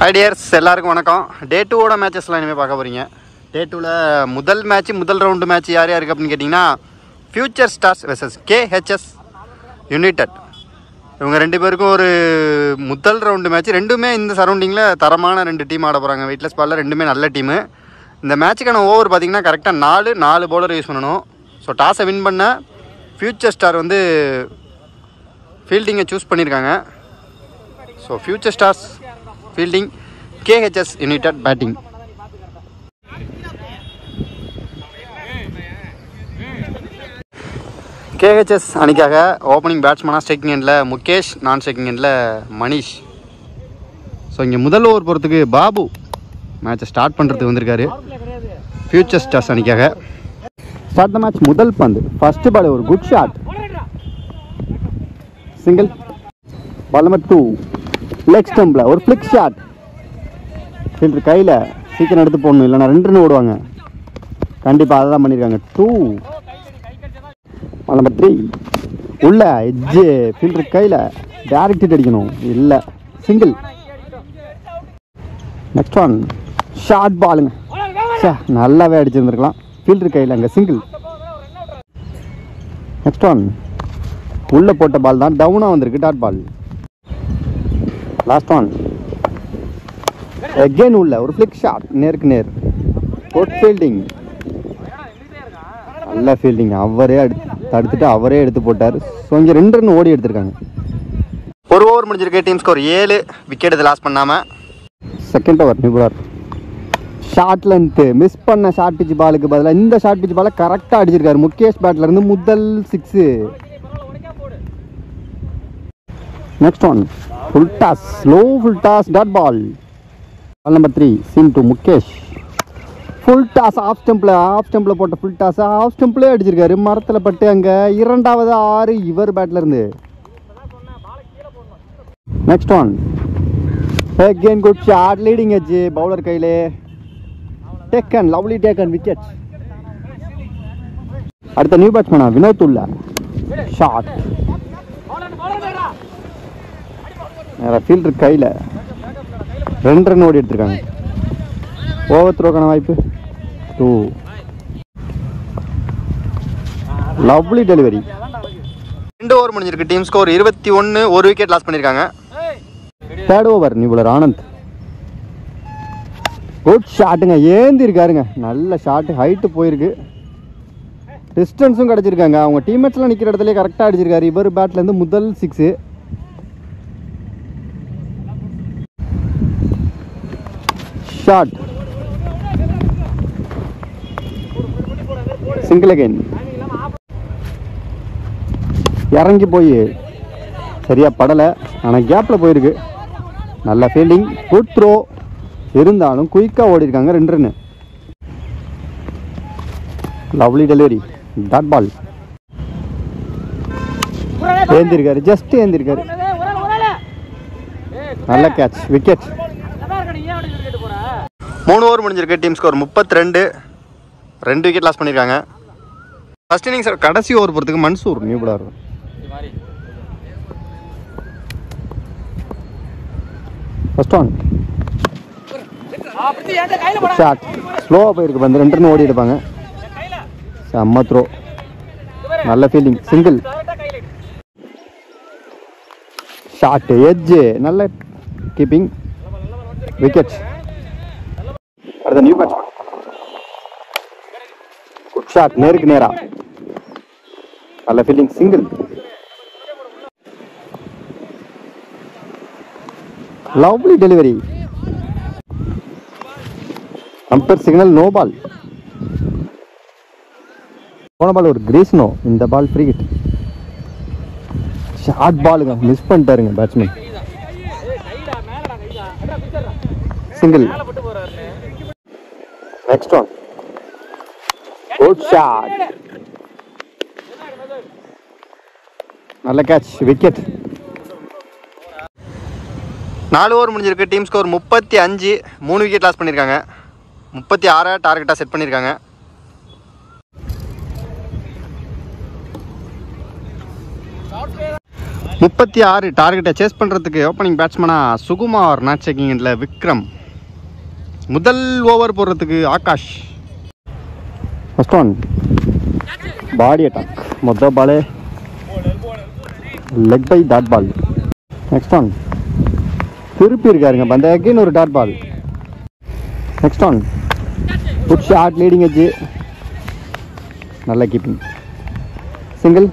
ஐடியர்ஸ் எல்லாருக்கும் வணக்கம் டே டூவோட மேட்சஸ்லாம் இனிமேல் பார்க்க போகிறீங்க டே டூவில் முதல் மேட்ச் முதல் ரவுண்டு மேட்ச் யார் யாருக்கு அப்படின்னு கேட்டிங்கன்னா future stars versus KHS united இவங்க ரெண்டு பேருக்கும் ஒரு முதல் ரவுண்டு மேட்ச் ரெண்டுமே இந்த சரௌண்டிங்கில் தரமான ரெண்டு டீம் ஆட போகிறாங்க வெயிட்லெஸ் பாலில் ரெண்டுமே நல்ல டீமு இந்த மேட்சுக்கான ஓவர் பார்த்தீங்கன்னா கரெக்டாக நாலு நாலு பவுலர் யூஸ் பண்ணணும் ஸோ டாஸை வின் பண்ண ஃபியூச்சர் ஸ்டார் வந்து ஃபீல்டிங்கை சூஸ் பண்ணியிருக்காங்க so future stars fielding KHS united batting KHS அணிக்காக ஓப்பனிங் பேட்ஸ்மனாக ஸ்ட்ரைக்கிங் எண்டில் முகேஷ் நான் ஸ்ட்ரைக்கிங் எண்டில் மணிஷ் ஸோ இங்கே முதல் ஓவர் போகிறதுக்கு பாபு மேட்சை ஸ்டார்ட் பண்ணுறதுக்கு வந்திருக்காரு ஃபியூச்சர் ஸ்டார்ஸ் அணிக்காக ஸ்டார்ட் த மேட்ச் முதல் பந்து ஃபர்ஸ்ட் பால் ஒரு good shot single ball number two leg ஸ்டம்பில் ஒரு ஃப்ளிக் ஷாட் ஃபீல்டர் கையில் சீக்கிரம் எடுத்து போடணும் இல்லைன்னா ரெண்டு ரன் ஓடுவாங்க கண்டிப்பாக அதை தான் பண்ணியிருக்காங்க டூ பால் நம்பர் த்ரீ உள்ள எஜ்ஜு ஃபீல்டர் கையில் டேரக்ட் ஹிட் அடிக்கணும் இல்லை சிங்கிள் நெக்ஸ்ட் ஒன் ஷார்ட் பாலுங்க சே நல்லாவே அடிச்சிருந்துருக்கலாம் ஃபீல்டர் கையில் அங்கே சிங்கிள் நெக்ஸ்ட் ஒன் உள்ளே போட்ட பால் தான் டவுனாக வந்திருக்கு dot ball last one again உள்ள ஒரு ஃப்ளிக் ஷாட் நேருக்கு நேர் குட் ஃபீல்டிங் நல்ல ஃபீல்டிங் அவரே அடுத்து தடுத்துட்டு அவரே எடுத்து போட்டார் ஸோ இங்கே ரெண்டு ரன் ஓடி எடுத்திருக்காங்க ஒரு ஓவர் முடிஞ்சிருக்கு டீம் ஸ்கோர் ஏழு விக்கெட் இது லாஸ் பண்ணாமல் செகண்ட் ஓவர் நிபுணர் ஷார்ட் லென்த்து மிஸ் பண்ண ஷார்ட் பிச் பாலுக்கு பதிலாக இந்த ஷார்ட் பிச் பாலை கரெக்டாக அடிச்சிருக்காரு முகேஷ் பேட்ல இருந்து முதல் six next one full toss slow full toss dot ball ball number three seam to Mukesh full toss off ஸ்டம்பில் ஆஃப் ஸ்டம்பில் போட்ட ஃபுல் டாஸ் ஆஃப் ஸ்டம்பிளே அடிச்சிருக்காரு மரத்தில் பட்டு அங்கே இரண்டாவது ஆறு இவர் பேட்ல இருந்து next one again good shot leading edge bowler கையிலே டேக்கன் லவ்லி டேக்கன் விக்கெட் அடுத்த நியூ பேட்ஸ்மேனா வினோத் உள்ள ஷாட் நேராக ஃபீல்டர் கையில் ரெண்டு ரன் ஓடி எடுத்திருக்காங்க ஓவர் த்ரோக்கான வாய்ப்பு டூ லவ்லி டெலிவரி ரெண்டு ஓவர் முடிஞ்சிருக்கு டீம் ஸ்கோர் இருபத்தி ஒன்று ஒரு விக்கெட் லாஸ் பண்ணியிருக்காங்க third over new bowler Anand good ஷாட்டுங்க ஏந்தி இருக்காருங்க நல்ல ஷாட்டு ஹைட்டு போயிருக்கு டிஸ்டன்ஸும் கிடச்சிருக்காங்க அவங்க டீம்மேட்ஸ்லாம் நிற்கிற இடத்துல கரெக்டாக அடிச்சிருக்காரு இவர் பேட்லேருந்து முதல் சிக்ஸு ஷாட் சிங்கிள் அகைன் இறங்கி போய் சரியா படலை ஆனால் கேப்பில் போயிருக்கு நல்ல ஃபீல்டிங் குட் த்ரோ இருந்தாலும் குயிக்காக ஓடி இருக்காங்க ரெண்டு run lovely delivery dot ball ஏந்திருக்காரு ஜஸ்ட் ஏந்திருக்காரு நல்ல கேட்ச் விக்கெட் மூணு ஓவர் முடிஞ்சிருக்கு டீம் ஸ்கோர் முப்பத்தி ரெண்டு ரெண்டு விக்கெட் லாஸ் பண்ணியிருக்காங்க ஃபர்ஸ்ட் இன்னிங்ஸ் கடைசி ஓவர் போகிறதுக்கு Mansoor new bowler first one shot ஸ்லோவாக போயிருக்கு வந்து ரெண்டு ரன் ஓடி எடுப்பாங்க செம்ம த்ரோ நல்ல ஃபீல்டிங் சிங்கிள் ஷாட் எட்ஜு நல்ல கீப்பிங் விக்கெட் அடுத்த நியூ பேட்ஸ்மேன் குட் ஷாட் நேருக்கு நேரா நல்ல fielding single lovely delivery umpire signal no ball போன பால் ஒரு கிரீஸ் நோ இந்த பால் ஃப்ரீ ஹிட் ஷார்ட் பாலுங்க மிஸ் பண்ணிட்டாருங்க batsman single next one good shot நல்ல கேட்ச் விக்கெட் நாலு ஓவர் முடிஞ்சிருக்கு டீம் ஸ்கோர் முப்பத்தி அஞ்சு மூணு விக்கெட் லாஸ் பண்ணியிருக்காங்க முப்பத்தி ஆறை டார்கெட்டாக செட் பண்ணியிருக்காங்க முப்பத்தி ஆறு டார்கெட்டை சேஸ் பண்ணுறதுக்கு ஓப்பனிங் பேட்ஸ்மனாக சுகுமார் நாட் செக்கிங்கில் விக்ரம் முதல் ஓவர் போடுறதுக்கு Akash first one body attack மொத்த பாலே leg bye dot ball next one திருப்பி இருக்காருங்க பந்த அகைன் ஒரு dot ball next one good shot leading edge நல்ல கீப்பிங் சிங்கிள்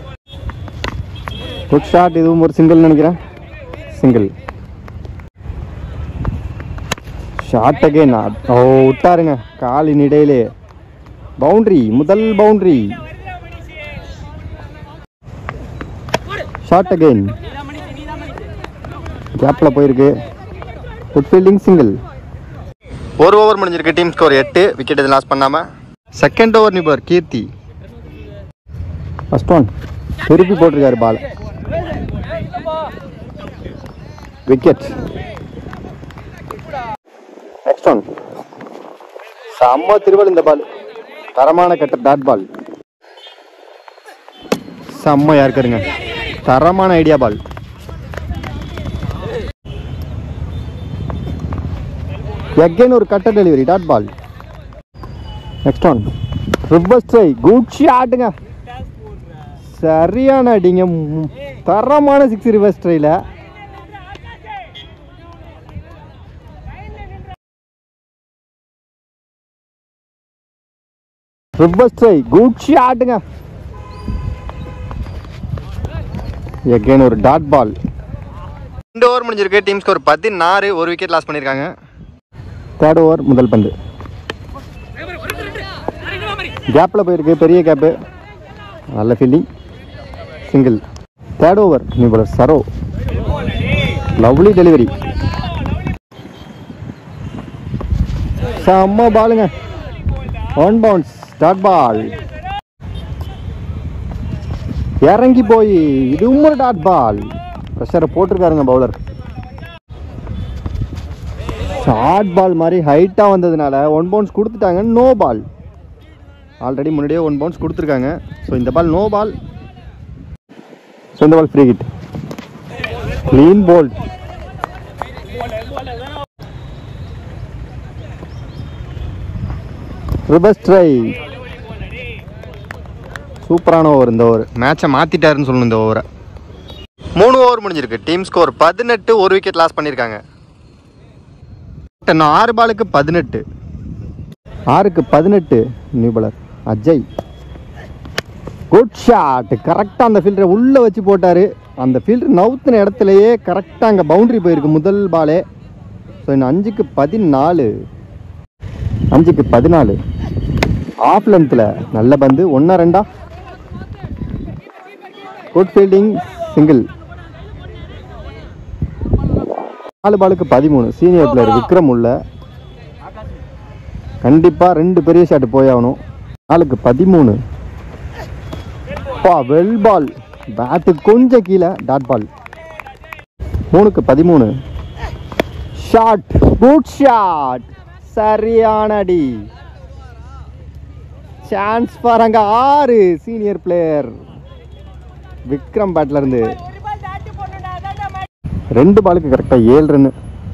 குட் ஷாட் இதுவும் ஒரு சிங்கிள் நினைக்கிறேன் சிங்கிள் ஷாட் அகைன் ஓ விட்டாருங்க காலின் இடையிலே பவுண்டரி முதல் பவுண்டரி ஷாட் அகைன் கேப்பில் போயிருக்கு குட் ஃபீல்டிங் சிங்கிள் ஒரு ஓவர் முடிஞ்சிருக்கு டீம் ஸ்கோர் எட்டு விக்கெட் எதுவும் லாஸ் பண்ணாமல் செகண்ட் ஓவர் நிபர் கீர்த்தி ஃபர்ஸ்ட் ஒன் திருப்பி போட்டிருக்காரு பால் விக்கெட் நெக்ஸ்ட் ஒன் செம்ம திருவள் இந்த பால் தரமான கட்ட டாட் பால் செம்மையா இருக்காருங்க தரமான ஐடியா பால் எகைன் ஒரு கட்ட delivery dot ball next one reverse try good ஷாட்டுங்க சரியான அடிங்க ம், தரமான சிக்ஸ் ரிவர்ஸ் ட்ரைல ரிவர்ஸ் ட்ரை குட் ஷாட்டுங்க எகைன் ஒரு டாட் பால் ரெண்டு ஓவர் முடிஞ்சிருக்கு டீம் ஸ்கோர் பதினாறு ஒரு விக்கெட் லாஸ் பண்ணியிருக்காங்க தேர்ட் ஓவர் முதல் பந்து கேப்பில் போயிருக்கு பெரிய கேப்பு நல்ல ஃபீல்டிங் சிங்கிள் தேர்ட் ஓவர் நீ போல சரோ லவ்லி டெலிவரி செம்ம பாலுங்க ஒன் பவுன்ஸ் டாட் பால் இறங்கி போய் இதுவும் ஒரு டாட் பால் ப்ரெஷரை போட்டிருக்காருங்க பவுலர் ஷார்ட் பால் மாதிரி ஹைட்டாக வந்ததுனால ஒன் பவுன்ஸ் கொடுத்துட்டாங்க நோ பால் ஆல்ரெடி முன்னாடியே ஒன் பவுன்ஸ் கொடுத்துருக்காங்க ஸோ இந்த பால் நோ பால் ஸோ இந்த ball free hit clean bowled reverse try சூப்பரான ஓவர் இந்த ஓவர் மேட்சை மாற்றிட்டாருன்னு சொல்லணும் இந்த ஓவரை மூணு ஓவர் முடிஞ்சிருக்கு டீம் ஸ்கோர் பதினெட்டு ஒரு விக்கெட் லாஸ் பண்ணியிருக்காங்க இன்னும் ஆறு பாலுக்கு பதினெட்டு ஆறுக்கு பதினெட்டு new bowler Ajay good shot கரெக்டாக அந்த ஃபீல்டரை உள்ளே வச்சு போட்டார் அந்த ஃபீல்டர் நவுத்தின இடத்துலையே கரெக்டாக அங்கே பவுண்டரி போயிருக்கு முதல் பாலே ஸோ இன்னும் அஞ்சுக்கு பதினாலு அஞ்சுக்கு பதினாலு ஆஃப் லென்த்தில் நல்ல பந்து ஒன்றா ரெண்டா குட் ஃபீல்டிங் சிங்கிள் நாலு பாலுக்கு பதிமூணு சீனியர் பிளேயர் விக்ரம் உள்ள கண்டிப்பாக ரெண்டு பெரிய ஷாட் போயாகணும் நாலுக்கு பதிமூணு பா வெல் பால் பேட்டு கொஞ்சம் கீழே டாட் பால் மூணுக்கு பதிமூணு ஷாட் குட் ஷாட் சரியான அடி சான்ஸ் பாருங்க ஆறு சீனியர் பிளேயர் விக்ரம் பேட்ல இருந்து ரெண்டு பாலுக்கு கரெக்டாக ஏழு ரன்னு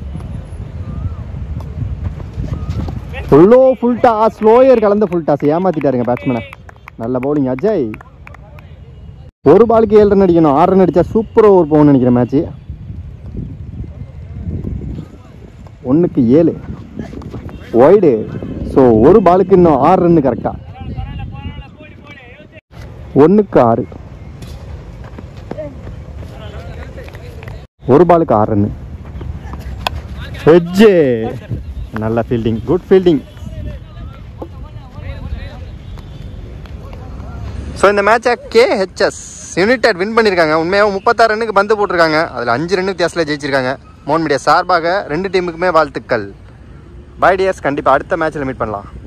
ஃபுல்லோ ஃபுல் டாஸ் ஸ்லோயர் கலந்த ஃபுல் டாஸ் ஏமாத்திட்டாருங்க பேட்ஸ்மேனை நல்ல பவுலிங் அஜய் ஒரு பாலுக்கு ஏழு ரன் அடிக்கணும் ஆறு ரன் அடிச்சா சூப்பர் ஓவர் போகணும்னு நினைக்கிறேன் மேட்ச்சு ஒன்றுக்கு ஏழு ஒய்டு ஸோ ஒரு பாலுக்கு இன்னும் ஆறு ரன்னு கரெக்டாக ஒன்றுக்கு ஆறு ஒரு பாலுக்கு ஆறு ரன்னு ஹெஜ்ஜே நல்ல ஃபீல்டிங் குட் ஃபீல்டிங் ஸோ இந்த மேட்சை கேஹெச்எஸ் யுனைடெட் வின் பண்ணியிருக்காங்க உண்மையாக முப்பத்தாறு ரன்னுக்கு பந்து போட்டிருக்காங்க அதில் அஞ்சு ரன்னு வித்தியாசத்தில் ஜெயிச்சிருக்காங்க மோன் மீடியா சார்பாக ரெண்டு டீமுக்குமே வாழ்த்துக்கள் பை டியர்ஸ் கண்டிப்பாக அடுத்த மேட்ச்சில் மீட் பண்ணலாம்